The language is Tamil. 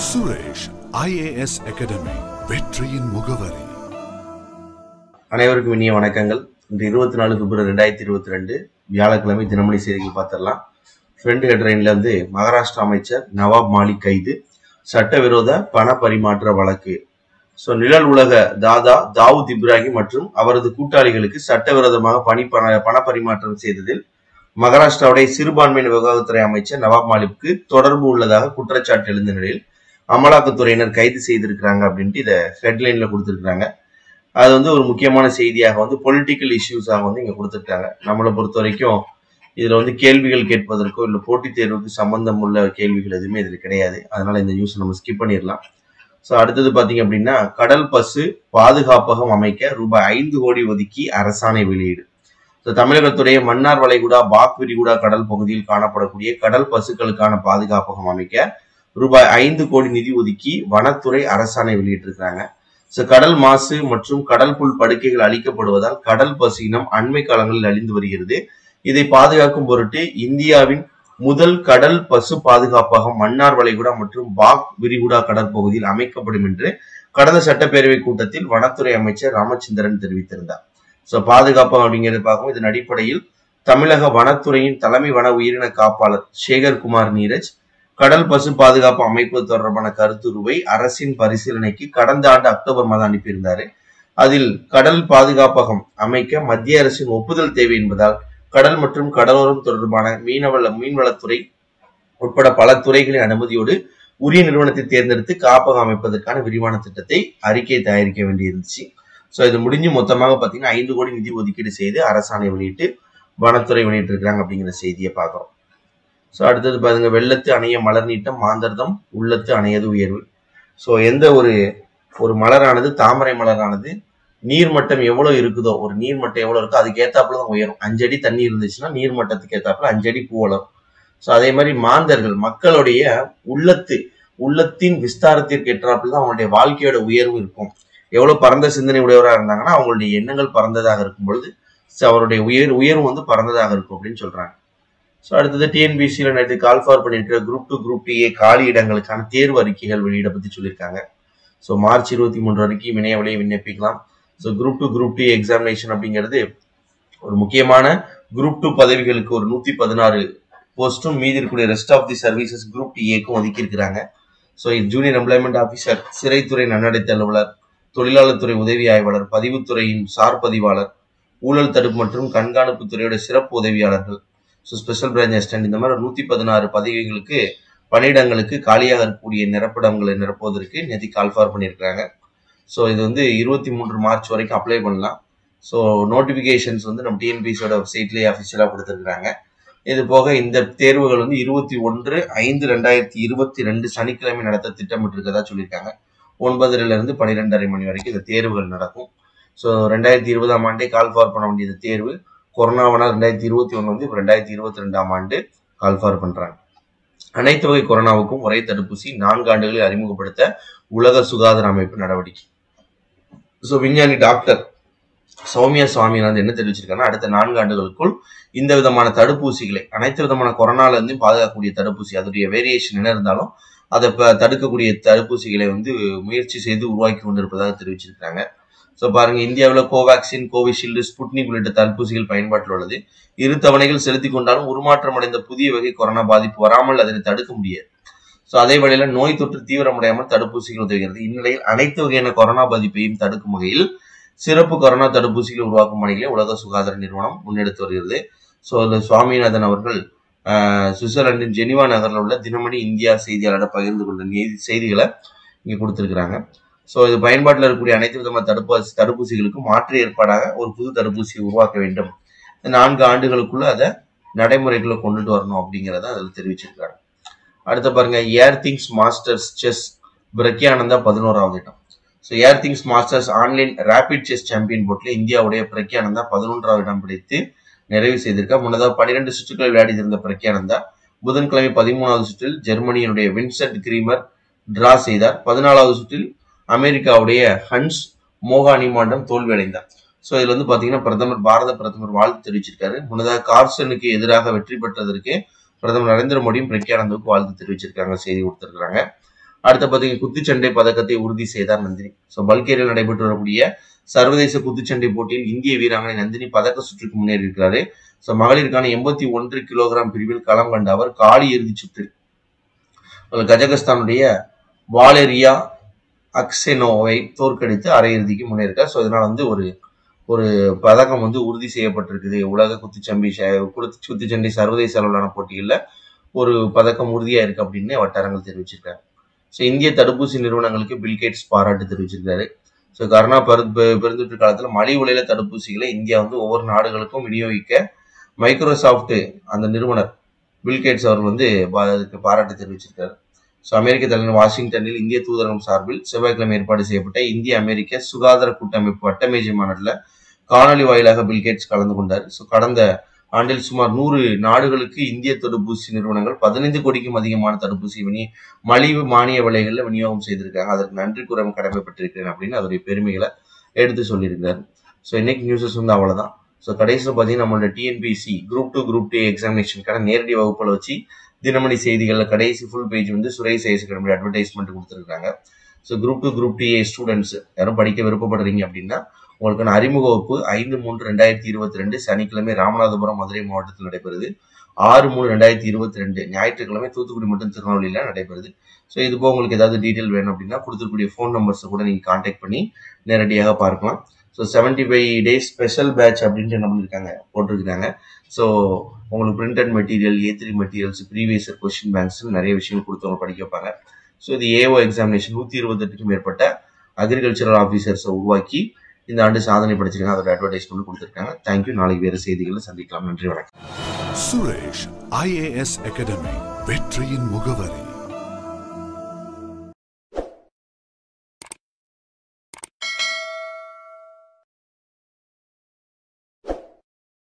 சுரேஷ் ஐஏஎஸ் அகாடமி வெற்றியின் முகவரி அனைவருக்கும் இனிய வணக்கங்கள் இன்று இருபத்தி நாலு பிப்ரவரி ரெண்டாயிரத்தி இருபத்தி ரெண்டு வியாழக்கிழமை தினமணி செய்திகள் பார்த்துடலாம் ஃப்ரெண்ட் ஹெட்லைன்ல இருந்து மகாராஷ்டிரா அமைச்சர் நவாப் மாலிக் கைது சட்டவிரோத பண பரிமாற்ற வழக்கு ஸோ நிழல் உலக தாதா தாவூத் இப்ராஹிம் மற்றும் அவரது கூட்டாளிகளுக்கு சட்டவிரோதமாக பணி பண பண பரிமாற்றம் செய்ததில் மகாராஷ்டிராவுடைய சிறுபான்மையின விவகாரத்துறை அமைச்சர் நவாப் மாலிக்கு தொடர்பு உள்ளதாக குற்றச்சாட்டு எழுந்த நிலையில் அமலாக்கத்துறையினர் கைது செய்திருக்கிறாங்க அப்படின்ட்டு இதை ஹெட்லைன்ல கொடுத்திருக்கிறாங்க அது வந்து ஒரு முக்கியமான செய்தியாக வந்து பொலிட்டிக்கல் இஷ்யூஸாக வந்து இங்க கொடுத்துருக்காங்க நம்மளை பொறுத்த வரைக்கும் இதுல வந்து கேள்விகள் கேட்பதற்கோ இல்லை போட்டித் தேர்வுக்கு சம்பந்தம் உள்ள கேள்விகள் எதுவுமே இதுல கிடையாது அதனால இந்த நியூஸ் நம்ம ஸ்கிப் பண்ணிடலாம் ஸோ அடுத்தது பாத்தீங்க அப்படின்னா கடல் பசு பாதுகாப்பகம் அமைக்க ரூபாய் ஐந்து கோடி ஒதுக்கி அரசாணை வெளியீடு ஸோ தமிழகத்துடைய மன்னார் வளைகுடா பாக் விரிகுடா கடல் பகுதியில் காணப்படக்கூடிய கடல் பசுக்களுக்கான பாதுகாப்பகம் அமைக்க ரூபாய் ஐந்து கோடி நிதி ஒதுக்கி வனத்துறை அரசாணை வெளியிட்டிருக்கிறாங்க ஸோ கடல் மாசு மற்றும் கடல் புல் படுக்கைகள் அழிக்கப்படுவதால் கடல் பசு இனம் அண்மை காலங்களில் அழிந்து வருகிறது இதை பாதுகாக்கும் பொருட்டு இந்தியாவின் முதல் கடல் பசு பாதுகாப்பகம் மன்னார் வளைகுடா மற்றும் பாக் விரிகுடா கடற்பகுதியில் அமைக்கப்படும் என்று கடந்த சட்டப்பேரவை கூட்டத்தில் வனத்துறை அமைச்சர் ராமச்சந்திரன் தெரிவித்திருந்தார் ஸோ பாதுகாப்பகம் அப்படிங்கிறது பார்க்கும் இதன் அடிப்படையில் தமிழக வனத்துறையின் தலைமை வன உயிரின காப்பாளர் சேகர்குமார் நீரஜ் கடல் பசு பாதுகாப்பு அமைப்பு தொடர்பான கருத்துருவை அரசின் பரிசீலனைக்கு கடந்த ஆண்டு அக்டோபர் மாதம் அனுப்பியிருந்தாரு அதில் கடல் பாதுகாப்பகம் அமைக்க மத்திய அரசின் ஒப்புதல் தேவை என்பதால் கடல் மற்றும் கடலோரம் தொடர்பான மீனவள மீன்வளத்துறை உட்பட பல துறைகளின் அனுமதியோடு உரிய நிறுவனத்தை தேர்ந்தெடுத்து காப்பகம் அமைப்பதற்கான விரிவான திட்டத்தை அறிக்கை தயாரிக்க வேண்டியிருந்துச்சு ஸோ இது முடிஞ்சு மொத்தமாக பார்த்தீங்கன்னா ஐந்து கோடி நிதி ஒதுக்கீடு செய்து அரசாணை வெளியிட்டு வனத்துறை வெளியிட்டிருக்கிறாங்க அப்படிங்கிற செய்தியை பார்க்குறோம் ஸோ அடுத்தது பாருங்க வெள்ளத்து அணைய மலர் நீட்டம் மாந்தர்தம் உள்ளத்து அணையது உயர்வு ஸோ எந்த ஒரு ஒரு மலரானது தாமரை மலரானது நீர்மட்டம் எவ்வளவு இருக்குதோ ஒரு நீர்மட்டம் எவ்வளவு இருக்கோ அதுக்கு ஏத்தாப்புல தான் உயரும் அஞ்சடி தண்ணி இருந்துச்சுன்னா நீர்மட்டத்துக்கு ஏத்தாப்புல அஞ்சடி பூ வளரும் ஸோ அதே மாதிரி மாந்தர்கள் மக்களுடைய உள்ளத்து உள்ளத்தின் விஸ்தாரத்திற்கு ஏற்றாப்புல தான் அவங்களுடைய வாழ்க்கையோட உயர்வு இருக்கும் எவ்வளவு பரந்த சிந்தனை உடையவராக இருந்தாங்கன்னா அவங்களுடைய எண்ணங்கள் பறந்ததாக இருக்கும் பொழுது so அவருடைய உயர் உயர்வு வந்து பறந்ததாக இருக்கும் அப்படின்னு சொல்றாங்க ஸோ அடுத்தது டிஎன்பிசியில் நேற்று கால் ஃபார் பண்ணியிருக்கிற குரூப் டூ குரூப் ஏ காலி இடங்களுக்கான தேர்வு அறிக்கைகள் வெளியிட பற்றி சொல்லியிருக்காங்க ஸோ மார்ச் இருபத்தி மூன்று வரைக்கும் இணைய வழியை விண்ணப்பிக்கலாம் so group two group two examination அப்படிங்கிறது ஒரு முக்கியமான குரூப் டூ பதவிகளுக்கு ஒரு நூற்றி பதினாறு போஸ்ட்டும் மீதி இருக்கக்கூடிய rest of the services group D ஏக்கும் ஒதுக்கி இருக்கிறாங்க ஸோ ஜூனியர் எம்ப்ளாய்மெண்ட் ஆஃபீஸர் சிறைத்துறை நன்னடத்தை அலுவலர் தொழிலாளர் துறை உதவி ஆய்வாளர் பதிவுத்துறையின் சார் பதிவாளர் ஊழல் தடுப்பு மற்றும் கண்காணிப்பு துறையோட சிறப்பு உதவியாளர்கள் ஸோ ஸ்பெஷல் பிரான்ச் அசிஸ்டன்ட் இந்த மாதிரி நூற்றி பதினாறு பதவிகளுக்கு பணியிடங்களுக்கு காலியாக இருக்கக்கூடிய நிரப்பிடங்களை நிரப்புவதற்கு நேற்று கால் ஃபார் பண்ணியிருக்கிறாங்க ஸோ இது வந்து இருபத்தி மூன்று மார்ச் வரைக்கும் அப்ளை பண்ணலாம் ஸோ நோட்டிஃபிகேஷன்ஸ் வந்து நம்ம டிஎன்பிசியோட வெப்சைட்லேயே அஃபிஷியலாக கொடுத்துருக்குறாங்க இது போக இந்த தேர்வுகள் வந்து இருபத்தி ஒன்று ஐந்து ரெண்டாயிரத்தி இருபத்தி ரெண்டு சனிக்கிழமை நடத்த திட்டமிட்டிருக்கதா சொல்லியிருக்காங்க ஒன்பதுல இருந்து பன்னிரெண்டரை மணி வரைக்கும் இந்த தேர்வுகள் நடக்கும் ஸோ ரெண்டாயிரத்தி இருபதாம் ஆண்டே கால் ஃபார் பண்ண வேண்டியது தேர்வு கொரோனாவனால் ரெண்டாயிரத்தி இருபத்தி ஒன்று வந்து இப்போ ரெண்டாயிரத்தி இருபத்தி ரெண்டாம் ஆண்டு கால் ஃபார் பண்றாங்க அனைத்து வகை கொரோனாவுக்கும் ஒரே தடுப்பூசி நான்கு ஆண்டுகளில் அறிமுகப்படுத்த உலக சுகாதார அமைப்பு நடவடிக்கை ஸோ விஞ்ஞானி டாக்டர் சௌமியா சுவாமிநாதன் என்ன தெரிவிச்சிருக்காங்கன்னா அடுத்த நான்கு ஆண்டுகளுக்குள் இந்த விதமான தடுப்பூசிகளை அனைத்து விதமான கொரோனால இருந்து பாதுகாக்கக்கூடிய தடுப்பூசி அதோடைய வேரியேஷன் என்ன இருந்தாலும் அதை இப்போ தடுக்கக்கூடிய தடுப்பூசிகளை வந்து முயற்சி செய்து உருவாக்கி கொண்டிருப்பதாக தெரிவிச்சிருக்காங்க ஸோ பாருங்க இந்தியாவில் கோவேக்சின் கோவிஷீல்டு ஸ்புட்னிக் உள்ளிட்ட தடுப்பூசிகள் பயன்பாட்டில் உள்ளது இரு தவணைகள் செலுத்தி கொண்டாலும் உருமாற்றம் அடைந்த புதிய வகை கொரோனா பாதிப்பு வராமல் அதனை தடுக்க முடியாது ஸோ அதே வழியில நோய் தொற்று தீவிரமடையாமல் தடுப்பூசிகள் உதவுகிறது இந்நிலையில் அனைத்து வகையான கொரோனா பாதிப்பையும் தடுக்கும் வகையில் சிறப்பு கொரோனா தடுப்பூசிகள் உருவாக்கும் பணிகளை உலக சுகாதார நிறுவனம் முன்னெடுத்து வருகிறது ஸோ இந்த சுவாமிநாதன் அவர்கள் ஆஹ், சுவிட்சர்லாந்தின் ஜெனிவா நகரில் உள்ள தினமணி இந்தியா செய்தியாளர் பகிர்ந்து கொண்ட நீதி- செய்திகளை இங்கே கொடுத்துருக்குறாங்க ஸோ இது பயன்பாட்டில் இருக்கக்கூடிய அனைத்து விதமான தடுப்பூசி தடுப்பூசிகளுக்கும் மாற்று ஏற்பாடாக ஒரு புது தடுப்பூசியை உருவாக்க வேண்டும் இந்த நான்கு ஆண்டுகளுக்குள்ள அதை நடைமுறைக்குள்ள கொண்டுட்டு வரணும் அப்படிங்கிறத அதில் தெரிவிச்சிருக்காங்க அடுத்து பாருங்க Airthings Masters chess Praggnanandhaa பதினோராவது இடம் so Airthings Masters online rapid chess champion போட்டில் இந்தியாவுடைய பிரக்யானந்தா பதினொன்றாவது இடம் பிடித்து நிறைவு செய்திருக்கா முன்னதாக பன்னிரெண்டு சுற்றுகள் விளையாடி இருந்த பிரக்யானந்தா புதன்கிழமை பதிமூணாவது சுற்றில் ஜெர்மனியினுடைய வின்சென்ட் கிரீமர் டிரா செய்தார் பதினாலாவது சுற்றில் அமெரிக்காவுடைய ஹன்ஸ் மோகானிமாண்டம் தோல்வியடைந்தார் ஸோ இதுல வந்து பாத்தீங்கன்னா பிரதமர் பாரத பிரதமர் வாழ்த்து தெரிவிச்சிருக்காரு முன்னதாக கார்சனுக்கு எதிராக வெற்றி பெற்றதற்கு பிரதமர் நரேந்திர மோடியும் பிரக்யானந்தாவுக்கு வாழ்த்து தெரிவிச்சிருக்காங்க செய்தி கொடுத்திருக்காங்க அடுத்த பார்த்தீங்க குத்துச்சண்டை பதக்கத்தை உறுதி செய்தார் நந்தினி ஸோ பல்கேரியில் நடைபெற்று வரக்கூடிய சர்வதேச குத்துச்சண்டை போட்டியில் இந்திய வீராங்கனை நந்தினி பதக்க சுற்றுக்கு முன்னேறி இருக்கிறாரு ஸோ மகளிருக்கான எண்பத்தி ஒன்று கிலோகிராம் பிரிவில் களம் கண்ட அவர் காலி இறுதிச் சுற்றில் கஜகஸ்தானுடைய வாலேரியா அக்செனோவை தோற்கடித்து அரையிறுதிக்கு முன்னேறிருக்கார் ஸோ இதனால வந்து ஒரு ஒரு பதக்கம் வந்து உறுதி செய்யப்பட்டிருக்குது உலக குத்துச்சம்பி குத்து குத்துச்சண்டை சர்வதேச அளவிலான போட்டிகளில் ஒரு பதக்கம் உறுதியா இருக்கு அப்படின்னு வட்டாரங்கள் தெரிவிச்சிருக்காரு ஸோ இந்திய தடுப்பூசி நிறுவனங்களுக்கு பில்கேட்ஸ் பாராட்டு தெரிவிச்சிருக்காரு ஸோ கரோனா பெரு பெருந்தொற்று காலத்தில் மலி விலையில தடுப்பூசிகளை இந்தியா வந்து ஒவ்வொரு நாடுகளுக்கும் விநியோகிக்க மைக்ரோசாஃப்ட் அந்த நிறுவனர் பில்கேட்ஸ் அவர் வந்து அதுக்கு பாராட்டு தெரிவிச்சிருக்காரு ஸோ அமெரிக்க தலைநகர் வாஷிங்டனில் இந்திய தூதரகம் சார்பில் செவ்வாய்க்கிழமை ஏற்பாடு செய்யப்பட்ட இந்திய அமெரிக்க சுகாதார கூட்டமைப்பு வட்டமேஜை மாநாட்டில் காணொலி வாயிலாக பில்கேட்ஸ் கலந்து கொண்டார் ஸோ கடந்த ஆண்டில் சுமார் நூறு நாடுகளுக்கு இந்திய தடுப்பூசி நிறுவனங்கள் பதினைந்து கோடிக்கும் அதிகமான தடுப்பூசி வினி மலிவு மானிய விலைகளில் விநியோகம் செய்திருக்காங்க அதற்கு நன்றி கூற கடமைப்பட்டிருக்கிறேன் அப்படின்னு அதோடைய பெருமைகளை எடுத்து சொல்லியிருக்காரு ஸோ இன்னைக்கு நியூஸஸ் வந்து அவ்வளோதான் ஸோ கடைசியில் பார்த்தீங்கன்னா நம்மளோட TNPSC group two group two எக்ஸாமினேஷனுக்கான நேரடி வகுப்பில் வச்சு தினமணி செய்திகளில் கடைசி ஃபுல் பேஜ் வந்து சுரேஷ் ஐஎஸ் அகாடமி அட்வர்டைஸ்மெண்ட் கொடுத்துருக்காங்க so group two group D students யாரும் படிக்க விருப்பப்படுறீங்க அப்படின்னா உங்களுக்கான அறிமுக வகுப்பு ஐந்து மூன்று ரெண்டாயிரத்தி இருபத்தி ரெண்டு சனிக்கிழமை ராமநாதபுரம் மதுரை மாவட்டத்தில் நடைபெறுது ஆறு மூணு ரெண்டாயிரத்தி இருபத்தி ரெண்டு ஞாயிற்றுக்கிழமை தூத்துக்குடி மற்றும் திருநெல்வேலியில் நடைபெறுது ஸோ இது போக உங்களுக்கு ஏதாவது டீட்டெயில் வேணும் அப்படின்னா கொடுத்துருக்கூடிய ஃபோன் நம்பர்ஸை கூட நீங்கள் காண்டாக்ட் பண்ணி நேரடியாக பார்க்கலாம் so seventy five days special batch அப்படின்ட்டு என்ன பண்ணியிருக்காங்க போட்டிருக்காங்க ஸோ உங்களுக்கு printed material A three materials previous question banks நிறைய விஷயங்கள் கொடுத்தவங்க படிக்க வைப்பாங்க ஸோ இது ஏஓ எக்ஸாமினேஷன் நூற்றி இருபத்தெட்டுக்கும் மேற்பட்ட அக்ரிகல்ச்சரல் ஆஃபீஸர்ஸை உருவாக்கி இந்த ஆண்டு சாதனை படிச்சிருக்காங்க அதோட அட்வர்டைஸ்மெண்ட் கொடுத்துருக்காங்க தேங்க்யூ நாளைக்கு வேறு செய்திகளில் சந்திக்கலாம் நன்றி வணக்கம் சுரேஷ் ஐஏஎஸ் அகாடமி வெற்றியின் முகவரி